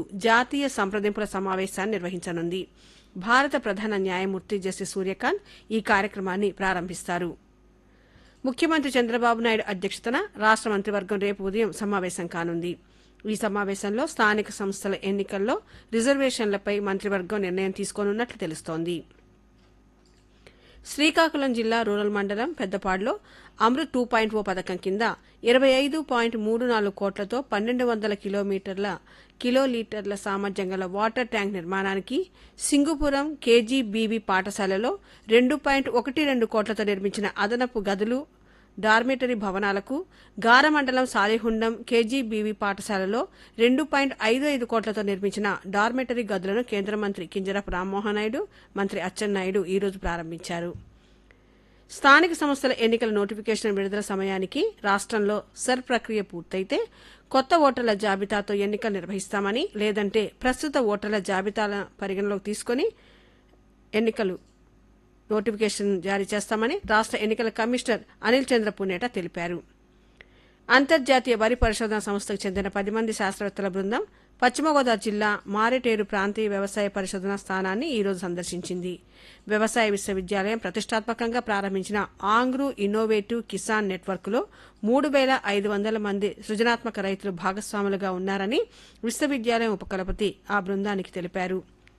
జాతీయ సంప్రదింపుల సమావేశాన్ని నిర్వహించనుంది భారత ప్రధాన న్యాయమూర్తి జస్టిస్ సూర్యకాంత్ ఈ కార్యక్రమాన్ని ప్రారంభిస్తారు ముఖ్యమంత్రి చంద్రబాబు నాయుడు అధ్యక్షతన రాష్ట మంత్రివర్గం రేపు ఉదయం సమావేశం కానుంది ఈ సమావేశంలో స్థానిక సంస్థల ఎన్నికల్లో రిజర్వేషన్లపై మంత్రివర్గం నిర్ణయం తీసుకోనున్నట్లు తెలుస్తోంది శ్రీకాకుళం జిల్లా రూరల్ మండలం పెద్దపాడులో అమృత్ టూ పాయింట్ ఓ పథకం కింద ఇరవై ఐదు పాయింట్ మూడు నాలుగు కోట్లతో పన్నెండు వందల కిలోమీటర్ల కిలో లీటర్ల సామర్థ్యం గల వాటర్ ట్యాంక్ నిర్మాణానికి సింగుపురం కేజీబీబీ పాఠశాలలో రెండు పాయింట్ ఒకటి రెండు కోట్లతో నిర్మించిన అదనపు గదులు డార్మేటరీ భవనాలకు గారమండలం సాలిహుండం కేజీబీవీ పాఠశాలలో రెండు పాయింట్ ఐదు ఐదు కోట్లతో నిర్మించిన డార్మేటరీ గదులను కేంద్ర మంత్రి కింజరపు రామ్మోహన్ నాయుడు మంత్రి అచ్చెన్నాయుడు ఈ రోజు ప్రారంభించారు స్థానిక సంస్థల ఎన్నికల నోటిఫికేషన్ విడుదల సమయానికి రాష్ట్రంలో సర్ ప్రక్రియ పూర్తయితే కొత్త ఓటర్ల జాబితాతో ఎన్నికలు నిర్వహిస్తామని లేదంటే ప్రస్తుత ఓటర్ల జాబితాల పరిగణలోకి తీసుకుని ఎన్నికలు నోటిఫికేషన్ జారీ చేస్తామని రాష్ట్ర ఎన్నికల కమిషనర్ అనిల్ చంద్ర పునేట తెలిపారు అంతర్జాతీయ వరి పరిశోధన సంస్థకు చెందిన పది మంది శాస్త్రవేత్తల బృందం పశ్చిమ గోదావరి జిల్లా మారేటేరు ప్రాంతీయ వ్యవసాయ పరిశోధన స్థానాన్ని ఈ రోజు సందర్శించింది వ్యవసాయ విశ్వవిద్యాలయం ప్రతిష్టాత్మకంగా ప్రారంభించిన ఆంగ్రూ ఇన్నోవేటివ్ కిసాన్ నెట్వర్క్లో మూడు వేల ఐదు వందల మంది సృజనాత్మక రైతులు భాగస్వాములుగా ఉన్నారని విశ్వవిద్యాలయం ఉపకులపతి ఆ బృందానికి తెలిపారు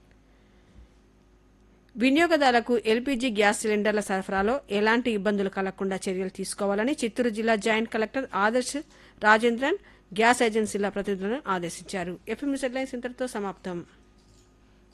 వినియోగదారులకు ఎల్పీజీ గ్యాస్ సిలిండర్ల సరఫరాలో ఎలాంటి ఇబ్బందులు కలగకుండా చర్యలు తీసుకోవాలని చిత్తూరు జిల్లా joint collector Adarsh Rajendran gas ఏజెన్సీల ప్రతినిధులను ఆదేశించారు ఎఫ్ఎం సెడ్లైన్స్ ఇంతటితో సమాప్తం